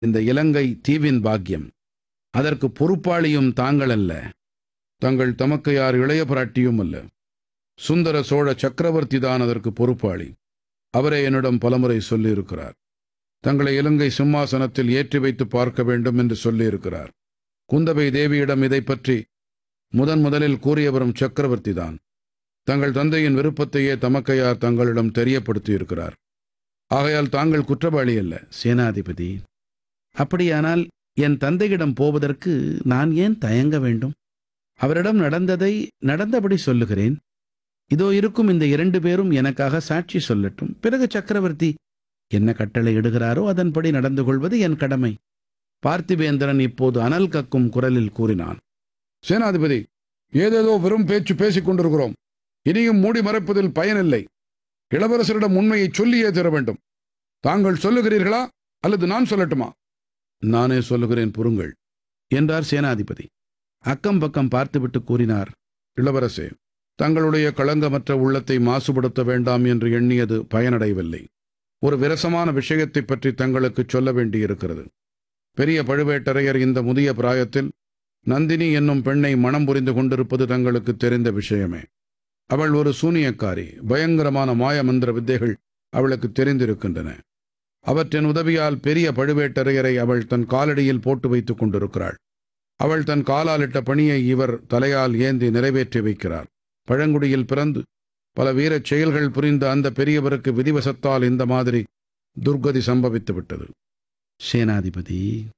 இந்த இலங்கை தீவின் பாக்கியம் அதற்கு பொறுப்பாளியும் தாங்கள் அல்ல தங்கள் தமக்கையார் இளைய பிராட்டியும் அல்ல சுந்தர சோழ சக்கரவர்த்தி தான் அதற்கு பொறுப்பாளி அவரே என்னிடம் பலமுறை சொல்லியிருக்கிறார் தங்களை இலங்கை சிம்மாசனத்தில் ஏற்றி வைத்து பார்க்க வேண்டும் என்று சொல்லியிருக்கிறார் குந்தவை தேவியிடம் இதை பற்றி முதன் முதலில் கூறியவரும் சக்கரவர்த்தி தான் தங்கள் தந்தையின் விருப்பத்தையே தமக்கையார் தங்களிடம் தெரியப்படுத்தியிருக்கிறார் ஆகையால் தாங்கள் குற்றவாளி அல்ல சேனாதிபதி அப்படியானால் என் தந்தையிடம் போவதற்கு நான் ஏன் தயங்க வேண்டும் அவரிடம் நடந்ததை நடந்தபடி சொல்லுகிறேன் இதோ இருக்கும் இந்த இரண்டு பேரும் எனக்காக சாட்சி சொல்லட்டும் பிறகு சக்கரவர்த்தி என்ன கட்டளை இடுகிறாரோ அதன்படி நடந்து கொள்வது என் கடமை பார்த்திவேந்திரன் இப்போது அனல் கக்கும் குரலில் கூறினான் சேனாதிபதி ஏதேதோ வெறும் பேச்சு பேசிக் கொண்டிருக்கிறோம் இனியும் மூடி மறைப்பதில் பயனில்லை இளவரசரிடம் உண்மையை சொல்லியே தர வேண்டும் தாங்கள் சொல்லுகிறீர்களா அல்லது நான் சொல்லட்டுமா நானே சொல்லுகிறேன் பொறுங்கள் என்றார் சேனாதிபதி அக்கம் பக்கம் பார்த்துவிட்டு கூறினார் இளவரசே தங்களுடைய களங்கமற்ற உள்ளத்தை மாசுபடுத்த வேண்டாம் என்று எண்ணியது பயனடையவில்லை ஒரு விரசமான விஷயத்தைப் பற்றி தங்களுக்கு சொல்ல வேண்டியிருக்கிறது பெரிய பழுவேட்டரையர் இந்த முதிய பிராயத்தில் நந்தினி என்னும் பெண்ணை மனம் புரிந்து கொண்டிருப்பது தங்களுக்கு தெரிந்த விஷயமே அவள் ஒரு சூனியக்காரி பயங்கரமான மாய மந்திர வித்தைகள் அவளுக்கு தெரிந்திருக்கின்றன அவற்றின் உதவியால் பெரிய பழுவேட்டரையரை அவள் தன் காலடியில் போட்டு வைத்துக் கொண்டிருக்கிறாள் அவள் தன் காலால் இட்ட பணியை இவர் தலையால் ஏந்தி நிறைவேற்றி வைக்கிறார் பழங்குடியில் பிறந்து பல வீரச் செயல்கள் புரிந்த அந்த பெரியவருக்கு விதிவசத்தால் இந்த மாதிரி துர்கதி சம்பவித்து விட்டது சேனாதிபதி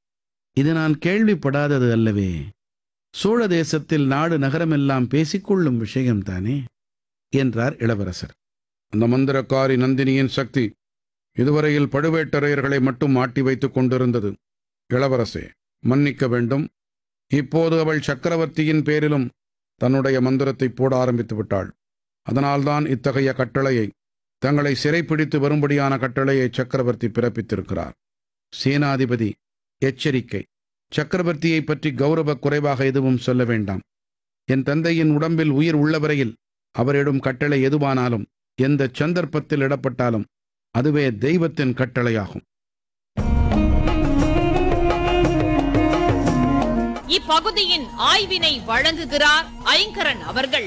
இது நான் கேள்விப்படாதது அல்லவே சோழ தேசத்தில் நாடு நகரமெல்லாம் பேசிக்கொள்ளும் விஷயம்தானே என்றார் இளவரசர் அந்த மந்திரக்காரி நந்தினியின் சக்தி இதுவரையில் பழுவேட்டரையர்களை மட்டும் மாட்டி வைத்துக் கொண்டிருந்தது இளவரசே மன்னிக்க வேண்டும் இப்போது அவள் சக்கரவர்த்தியின் பேரிலும் தன்னுடைய மந்திரத்தை போட ஆரம்பித்து விட்டாள் அதனால்தான் இத்தகைய கட்டளையை தங்களை சிறைப்பிடித்து வரும்படியான கட்டளையை சக்கரவர்த்தி பிறப்பித்திருக்கிறார் சேனாதிபதி எச்சரிக்கை சக்கரவர்த்தியை பற்றி கௌரவ குறைவாக எதுவும் சொல்ல வேண்டாம் என் தந்தையின் உடம்பில் உயிர் உள்ளவரையில் அவரிடம் கட்டளை எதுவானாலும் எந்த சந்தர்ப்பத்தில் இடப்பட்டாலும் அதுவே தெய்வத்தின் கட்டளையாகும் இப்பகுதியின் ஆய்வினை வழங்குகிறார் ஐங்கரன் அவர்கள்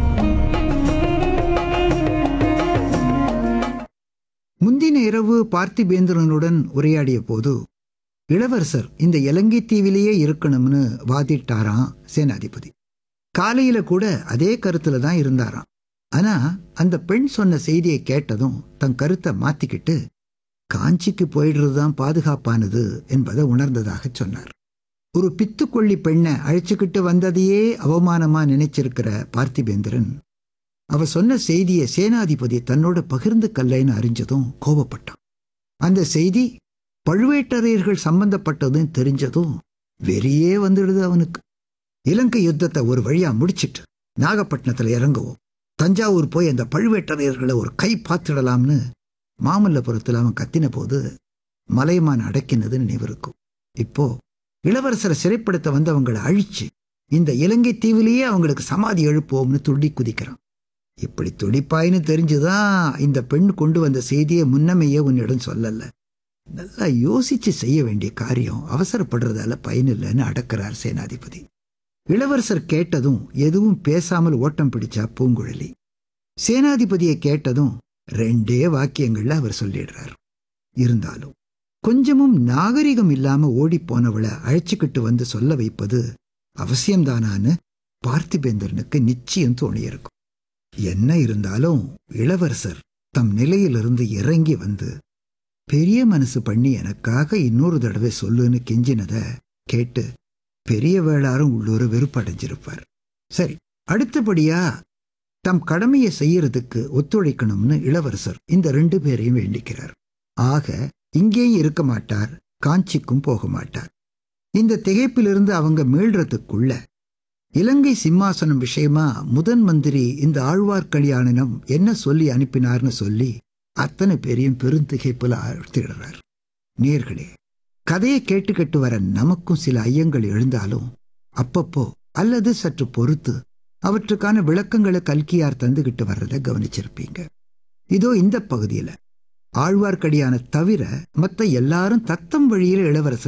முந்தின இரவு பார்த்திபேந்திரனுடன் உரையாடிய போது இளவரசர் இந்த இலங்கை தீவிலேயே இருக்கணும்னு வாதிட்டாராம் சேனாதிபதி காலையில கூட அதே கருத்துல தான் இருந்தாராம் ஆனா அந்த பெண் சொன்ன செய்தியை கேட்டதும் தன் கருத்தை மாத்திக்கிட்டு காஞ்சிக்கு போயிடுறது தான் பாதுகாப்பானது என்பதை உணர்ந்ததாக சொன்னார் ஒரு பித்துக்கொள்ளி பெண்ணை அழைச்சுக்கிட்டு வந்ததையே அவமானமா நினைச்சிருக்கிற பார்த்திபேந்திரன் அவ சொன்ன செய்தியை சேனாதிபதி தன்னோட பகிர்ந்து கல்லைன்னு அறிஞ்சதும் கோபப்பட்டான் அந்த செய்தி பழுவேட்டரையர்கள் சம்பந்தப்பட்டதும் தெரிஞ்சதும் வெறியே வந்துடுது அவனுக்கு இலங்கை யுத்தத்தை ஒரு வழியா முடிச்சிட்டு நாகப்பட்டினத்துல இறங்குவோம் தஞ்சாவூர் போய் அந்த பழுவேட்டரையர்களை ஒரு கை பார்த்துடலாம்னு மாமல்லபுரத்தில் அவன் கத்தின போது மலைமான் அடக்கினது நினைவிருக்கும் இப்போ இளவரசரை சிறைப்படுத்த வந்தவங்களை அழிச்சு இந்த இலங்கை தீவிலேயே அவங்களுக்கு சமாதி எழுப்புவோம்னு துள்ளி குதிக்கிறான் இப்படி துடிப்பாயின்னு தெரிஞ்சுதான் இந்த பெண் கொண்டு வந்த செய்தியை முன்னமையே உன்னிடம் சொல்லல நல்லா யோசிச்சு செய்ய வேண்டிய காரியம் அவசரப்படுறதால பயனில்லைன்னு அடக்கிறார் சேனாதிபதி இளவரசர் கேட்டதும் எதுவும் பேசாமல் ஓட்டம் பிடிச்சா பூங்குழலி சேனாதிபதியை கேட்டதும் ரெண்டே வாக்கியங்கள்ல அவர் சொல்லிடுறார் இருந்தாலும் கொஞ்சமும் நாகரிகம் இல்லாம ஓடி போனவளை அழைச்சுக்கிட்டு வந்து சொல்ல வைப்பது அவசியம்தானான்னு பார்த்திபேந்திரனுக்கு நிச்சயம் தோணியிருக்கும் என்ன இருந்தாலும் இளவரசர் தம் நிலையிலிருந்து இறங்கி வந்து பெரிய மனசு பண்ணி எனக்காக இன்னொரு தடவை சொல்லுன்னு கெஞ்சினத கேட்டு பெரிய வேளாரும் உள்ளூர் வெறுப்படைஞ்சிருப்பார் சரி அடுத்தபடியா தம் கடமையை செய்யறதுக்கு ஒத்துழைக்கணும்னு இளவரசர் இந்த ரெண்டு பேரையும் வேண்டிக்கிறார் ஆக இங்கேயும் இருக்க மாட்டார் காஞ்சிக்கும் போக மாட்டார் இந்த திகைப்பிலிருந்து அவங்க மீள்றதுக்குள்ள இலங்கை சிம்மாசனம் விஷயமா முதன் மந்திரி இந்த ஆழ்வார்க்கடியானினம் என்ன சொல்லி அனுப்பினார்னு சொல்லி அத்தனை பேரையும் பெருந்திகைப்புல ஆழ்த்திடுறார் நேர்களே கதையை கேட்டுக்கிட்டு வர நமக்கும் சில ஐயங்கள் எழுந்தாலும் அப்பப்போ அல்லது சற்று பொறுத்து அவற்றுக்கான விளக்கங்களை கல்கியார் தந்துகிட்டு வர்றதை கவனிச்சிருப்பீங்க இதோ இந்த பகுதியில ஆழ்வார்க்கடியான தவிர மத்த எல்லாரும் தத்தம் வழியில இளவரசர்